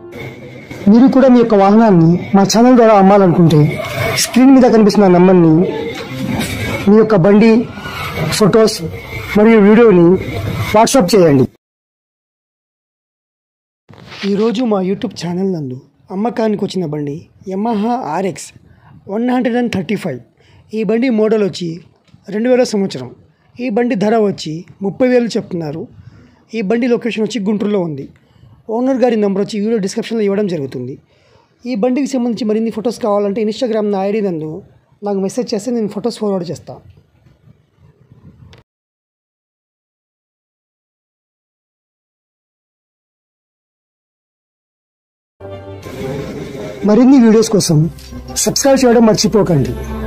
మీరు కూడా మీ యొక్క వాహనాన్ని మా ఛానల్ ద్వారా అమ్మాలనుకుంటే స్క్రీన్ మీద కనిపిస్తున్న నంబర్ని మీ యొక్క బండి ఫొటోస్ మరియు వీడియోని వాట్సాప్ చేయండి ఈరోజు మా యూట్యూబ్ ఛానల్ నందు అమ్మకానికి వచ్చిన బండి Yamaha RX one hundred and thirty five ఈ బండి మోడల్ వచ్చి రెండు వేల సంవత్సరం ఈ బండి ధర వచ్చి ముప్పై వేలు చెప్తున్నారు ఈ బండి లొకేషన్ వచ్చి గుంటూరులో ఉంది ఓనర్ గారి నెంబర్ వచ్చి వీడియో డిస్క్రిప్షన్లో ఇవ్వడం జరుగుతుంది ఈ బండికి సంబంధించి మరిన్ని ఫొటోస్ కావాలంటే ఇన్స్టాగ్రామ్ నా ఐడి నందు నాకు మెసేజ్ చేస్తే నేను ఫొటోస్ ఫార్వర్డ్ చేస్తాను మరిన్ని వీడియోస్ కోసం సబ్స్క్రైబ్ చేయడం మర్చిపోకండి